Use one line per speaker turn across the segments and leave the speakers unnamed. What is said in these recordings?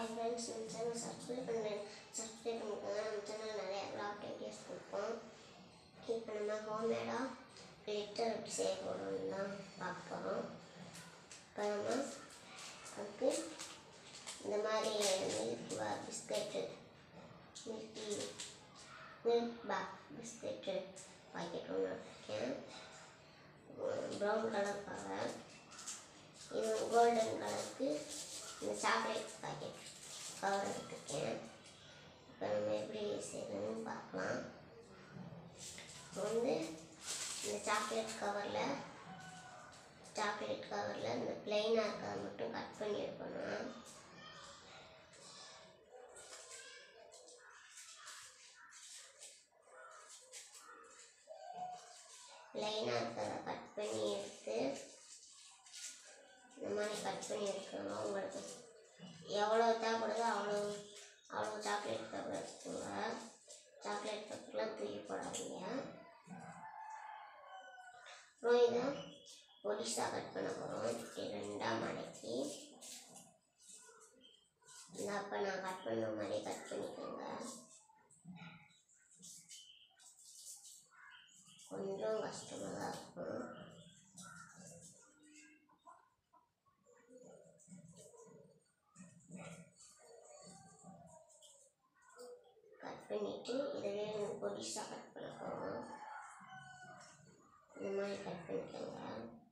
hi friends நம்ம channel subscribe பண்ணுறேன் subscribe பண்ணிக்கோங்க நம்ம சேனல் நிறைய ப்ளாக் ஐடியாஸ் கொடுப்போம் இப்போ நம்ம ஹோம்மேடாக லிட்டர் எப்படி செய்ய போகிறோம்னு தான் பார்க்க போகிறோம் இப்போ நம்ம அதுக்கு இந்த மாதிரி மில்க் பா பிஸ்கெட்டு மில்கி மில்க் பா பிஸ்கெட்டு பாக்கெட் ஒன்று வச்சுருக்கேன் ப்ரௌன் கலர் கலர் இது கோல்டன் கலருக்கு இந்த சாக்லேட் பாக்கெட் கவர் எடுத்துருக்கேன் இப்போ நம்ம எப்படி செய்யணும்னு பார்க்கலாம் இப்போ வந்து இந்த சாக்லேட் கவரில் சாக்லேட் கவரில் இந்த பிளெயினாக இருக்கிறத மட்டும் கட் பண்ணி எடுக்கணும் பிளெயினாக இருக்கிறத கட் பண்ணி எடுத்து இந்த மாதிரி கட் பண்ணி எடுக்கணும் உங்களுக்கு எவ்வளோ தேவைப்படுதோ அவ்வளோ அவ்வளோ சாக்லேட் பேப்பர் எடுத்துக்கோங்க சாக்லேட் பேப்பர்லாம் தூக்கி போடாதீங்க அப்புறம் இதை பொடிசாக கட் பண்ண போகிறோம் இப்படி ரெண்டாக மடக்கி இந்த அப்போ நான் கட் பண்ண மாதிரி கட் பண்ணிக்கோங்க கொஞ்சம் கஷ்டமாக தான் இருக்கும் கட் பண்ணிவிட்டு இதுவே பொடிசாக கட் பண்ண போகிறோம் இந்த மாதிரி கட் பண்ணிக்கோங்க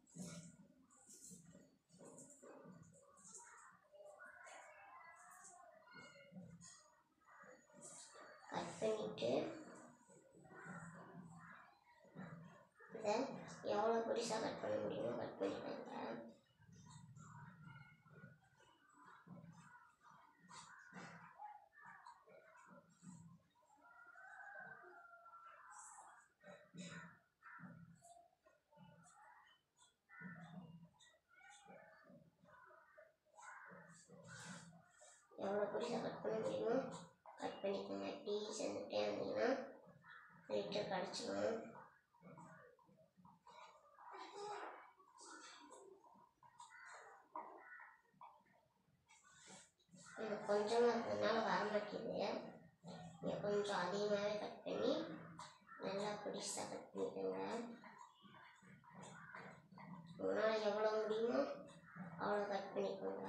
கட் பண்ணிவிட்டு இதை எவ்வளோ பொடிசாக கட் பண்ண முடியுமோ கட் பண்ணிக்கோங்க எவ்வளோ பொடிசாக கட் பண்ண முடியுமோ கட் பண்ணிக்கோங்க டீ செஞ்சுட்டே இருந்தீங்கன்னா லிட்டர் கிடச்சிடும் இது கொஞ்சமாக இருக்கிறதுனால வர மாட்டேங்குது நீங்கள் கொஞ்சம் அதிகமாகவே கட் பண்ணி நல்லா பொடிசாக கட் பண்ணிக்கோங்க உங்களால் எவ்வளோ முடியுமோ அவ்வளோ கட் பண்ணிக்கோங்க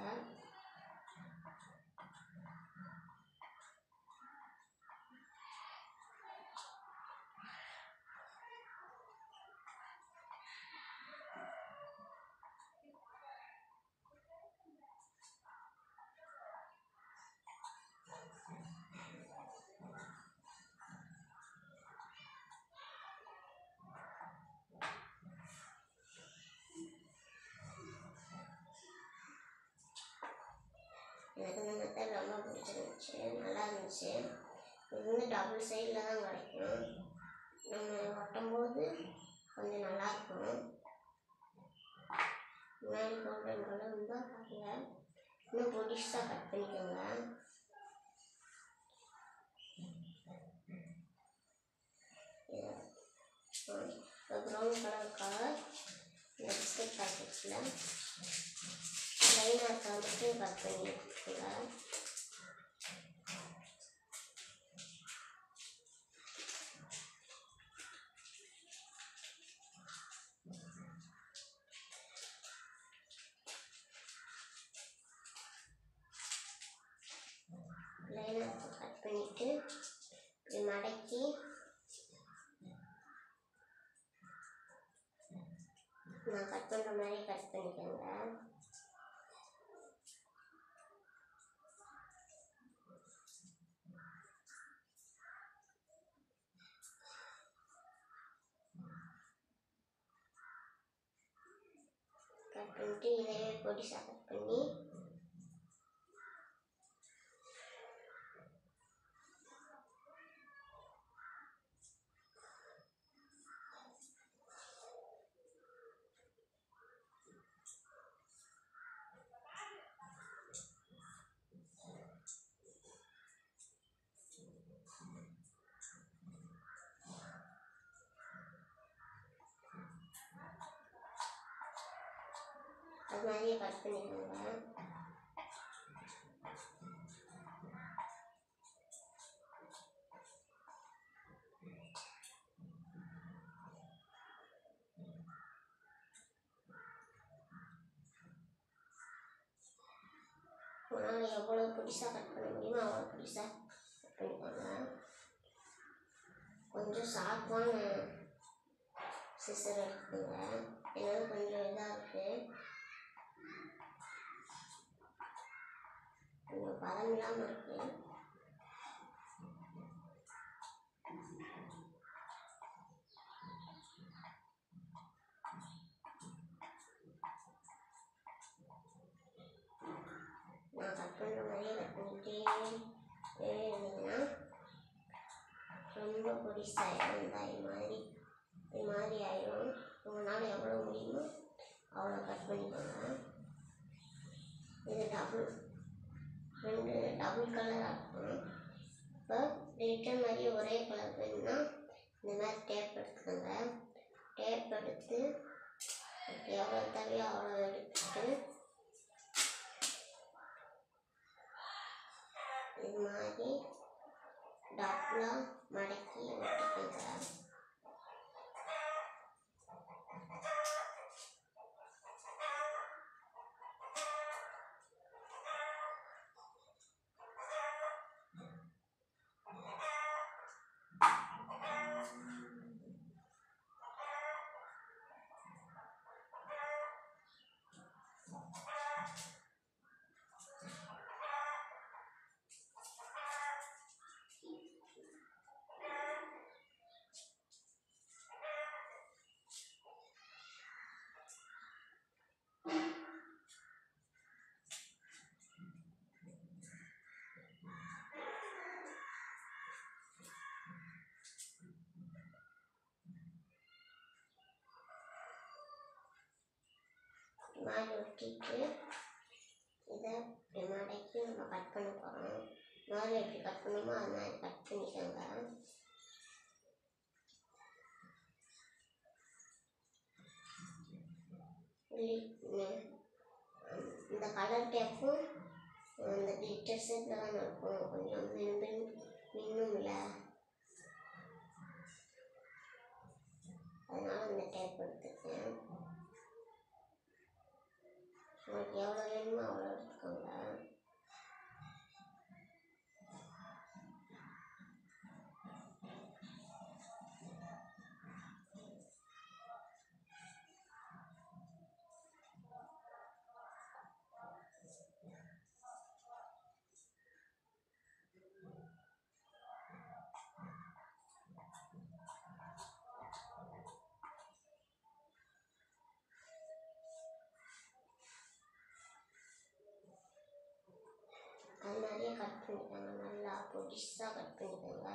எனக்கு இந்த மெத்தட் ரொம்ப பிடிச்சிருந்துச்சு நல்லா இருந்துச்சு இது வந்து டபுள் சைடில் தான் கிடைக்கும் நம்ம ஒட்டும்போது கொஞ்சம் நல்லாயிருக்கும் முன்னாடி கோல்டன் கலர் ரொம்ப பாருங்க இன்னும் பொடிசாக கட் பண்ணிக்கோங்க இப்போ ப்ரௌன் கலருக்காக இந்த பிஸ்கட் பேக்கெட்ஸில் லைனாக இருக்கா மட்டும் கட் பண்ணி எடுத்துக்கோங்க லைனாக கட் பண்ணிவிட்டு இப்படி மடக்கி நான் கட் பண்ணுற மாதிரி கட் பண்ணிக்கோங்க கட் பண்ணிட்டு இதையே பொடிசாக கட் பண்ணி அது மாதிரியே கட் பண்ணிக்கோங்க உங்களால் எவ்வளோ பிடிசாக கட் பண்ண முடியுமோ அவ்வளோ பிடிசாக கட் பண்ணிக்கோங்க கொஞ்சம் ஷார்ப்பான சிசர் எடுத்துக்கோங்க ஏன்னா கொஞ்சம் இதாக இருக்குது கொஞ்சம் பதம் இல்லாமல் இருக்குது நான் கட் பண்ணுற மாதிரியே கட் பண்ணிக்கிட்டே இருந்தீங்கன்னா ரொம்ப பொடிசாயிடும் இந்த இது மாதிரி இது மாதிரி ஆயிடும் உங்களால் எவ்வளோ முடியுமோ அவ்வளோ கட் பண்ணிக்கோங்க இது டபுள் ரெண்டு டபுள் கலராக இருக்கும் இப்போ ரிட்டன் மாதிரி ஒரே கலர் வேணும்னா இந்த மாதிரி டேப் எடுத்துக்கோங்க டேப் எடுத்து எவ்வளோ தேவையோ அவ்வளோ எடுத்துட்டு இது மாதிரி டபுளாக மடக்கி ஒட்டிக்கோங்க இது மாதிரி ஒட்டிட்டு இதை இப்படி மடக்கி நம்ம கட் பண்ண போகிறோம் முதல்ல எப்படி கட் பண்ணுமோ அது மாதிரி கட் பண்ணிக்கோங்க லி- நெ- இந்த கலர் டேப்பும் இந்த கிளிட்டர் செட்டில் தான் இருக்கும் கொஞ்சம் மின் மின் மின்னும்ல அதனால இந்த டேப் எடுத்துக்கேன் உங்களுக்கு எவ்வளோ வேணுமோ அவ்வளோ எடுத்துக்கோங்க அது மாதிரியே கட் பண்ணிக்கோங்க நல்லா பொடிசாக கட் பண்ணிக்கோங்க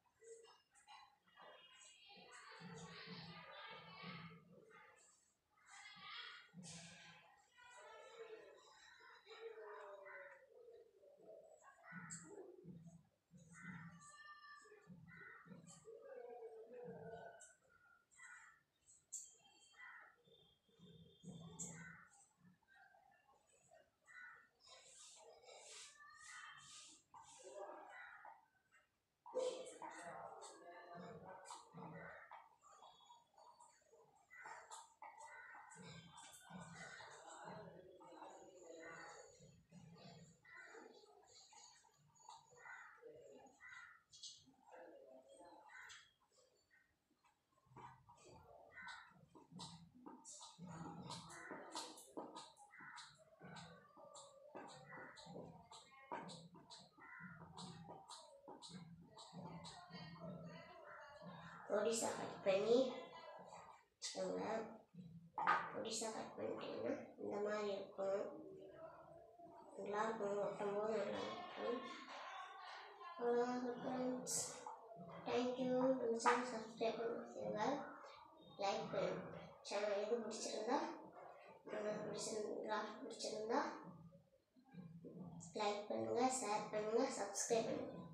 பொடிசாக கட் பண்ணி வச்சுக்கோங்க பொடிசாக கட் பண்ணிட்டீங்கன்னா இந்த மாதிரி இருக்கும் நல்லா இருக்கும் ஒட்டும் போது நல்லா இருக்கும் அவ்வளோதான் ஃப்ரெண்ட்ஸ் தேங்க்யூ நம்ம சேனல் சப்ஸ்கிரைப் பண்ணிக்கோங்க லைக் பண்ணி சேனல் எது பிடிச்சிருந்தா நம்ம பிடிச்சிருந்தா பிடிச்சிருந்தா லைக் பண்ணுங்கள் ஷேர் பண்ணுங்கள் சப்ஸ்கிரைப் பண்ணுங்கள்